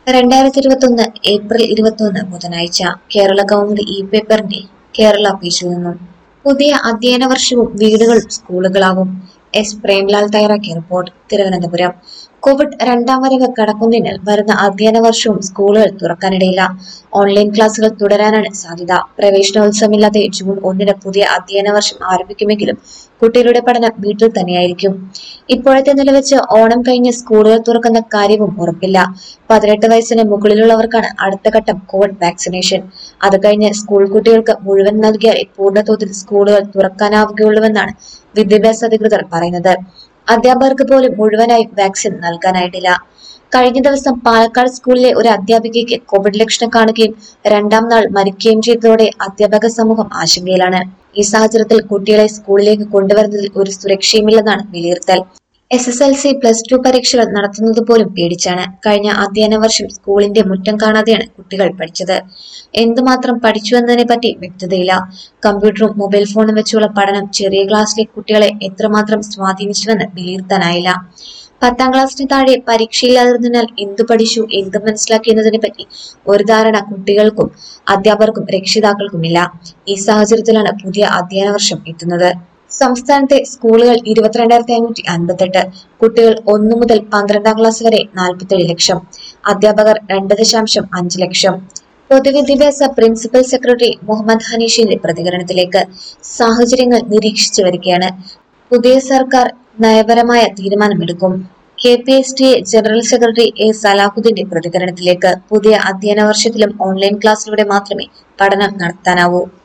രണ്ടായിരത്തി ഇരുപത്തൊന്ന് ഏപ്രിൽ ഇരുപത്തൊന്ന് ബുധനാഴ്ച കേരള കൗമുദി ഇ പേപ്പറിന്റെ കേരള പേജിൽ നിന്നും പുതിയ അധ്യയന വർഷവും വീടുകൾ സ്കൂളുകളാകും എസ് പ്രേംലാൽ തയ്യാറാക്കിയ റിപ്പോർട്ട് തിരുവനന്തപുരം കോവിഡ് രണ്ടാം വരവ് കടക്കുന്നതിനാൽ വരുന്ന അധ്യയന വർഷവും സ്കൂളുകൾ തുറക്കാനിടയില്ല ഓൺലൈൻ ക്ലാസുകൾ തുടരാനാണ് സാധ്യത പ്രവേശനോത്സവമില്ലാതെ ജൂൺ ഒന്നിന് പുതിയ അധ്യയന വർഷം ആരംഭിക്കുമെങ്കിലും കുട്ടികളുടെ പഠനം വീട്ടിൽ തന്നെയായിരിക്കും ഇപ്പോഴത്തെ നില വെച്ച് ഓണം കഴിഞ്ഞ് സ്കൂളുകൾ തുറക്കുന്ന കാര്യവും ഉറപ്പില്ല പതിനെട്ട് വയസ്സിന് മുകളിലുള്ളവർക്കാണ് അടുത്ത ഘട്ടം കോവിഡ് വാക്സിനേഷൻ അത് കഴിഞ്ഞ് സ്കൂൾ കുട്ടികൾക്ക് മുഴുവൻ നൽകിയാലേ പൂർണ്ണതോതിൽ സ്കൂളുകൾ തുറക്കാനാവുകയുള്ളൂവെന്നാണ് വിദ്യാഭ്യാസ അധികൃതർ പറയുന്നത് അധ്യാപകർക്ക് പോലും മുഴുവനായി വാക്സിൻ നൽകാനായിട്ടില്ല കഴിഞ്ഞ ദിവസം പാലക്കാട് സ്കൂളിലെ ഒരു അധ്യാപികയ്ക്ക് കോവിഡ് ലക്ഷണം കാണുകയും രണ്ടാം നാൾ മരിക്കുകയും ചെയ്തതോടെ അധ്യാപക സമൂഹം ആശങ്കയിലാണ് ഈ സാഹചര്യത്തിൽ കുട്ടികളെ സ്കൂളിലേക്ക് കൊണ്ടുവരുന്നതിൽ ഒരു സുരക്ഷയുമില്ലെന്നാണ് വിലയിരുത്തൽ S S L C plus two പരീക്ഷകൾ നടത്തുന്നത് പോലും പേടിച്ചാണ് കഴിഞ്ഞ അധ്യയന വർഷം സ്കൂളിന്റെ മുറ്റം കാണാതെയാണ് കുട്ടികൾ പഠിച്ചത് എന്തുമാത്രം പഠിച്ചു എന്നതിനെ പറ്റി വ്യക്തതയില്ല കമ്പ്യൂട്ടറും മൊബൈൽ ഫോണും വെച്ചുള്ള പഠനം ചെറിയ ക്ലാസ്സിലെ കുട്ടികളെ എത്രമാത്രം സ്വാധീനിച്ചുവെന്ന് വിലയിരുത്താനായില്ല പത്താം ക്ലാസ്സിന് താഴെ പരീക്ഷയില്ലാതിരുന്നതിനാൽ എന്തു പഠിച്ചു എന്ത് മനസ്സിലാക്കി എന്നതിനെ പറ്റി ഒരു ധാരണ കുട്ടികൾക്കും അധ്യാപകർക്കും രക്ഷിതാക്കൾക്കുമില്ല ഈ സാഹചര്യത്തിലാണ് പുതിയ അധ്യയന വർഷം എത്തുന്നത് സംസ്ഥാനത്തെ സ്കൂളുകൾ ഇരുപത്തിരണ്ടായിരത്തി അഞ്ഞൂറ്റി അൻപത്തെട്ട് കുട്ടികൾ ഒന്നു മുതൽ പന്ത്രണ്ടാം ക്ലാസ് വരെ നാൽപ്പത്തേഴ് ലക്ഷം അധ്യാപകർ രണ്ട് ദശാംശം അഞ്ച് ലക്ഷം പൊതുവിദ്യാഭ്യാസ പ്രിൻസിപ്പൽ സെക്രട്ടറി മുഹമ്മദ് ഹനീഷിന്റെ പ്രതികരണത്തിലേക്ക് സാഹചര്യങ്ങൾ നിരീക്ഷിച്ചു വരികയാണ് പുതിയ സർക്കാർ നയപരമായ തീരുമാനമെടുക്കും K P S T A general secretary A സലാഹുദ്ദീന്റെ പ്രതികരണത്തിലേക്ക് പുതിയ അധ്യയന വർഷത്തിലും ഓൺലൈൻ ക്ലാസ്സിലൂടെ മാത്രമേ പഠനം നടത്താനാവൂ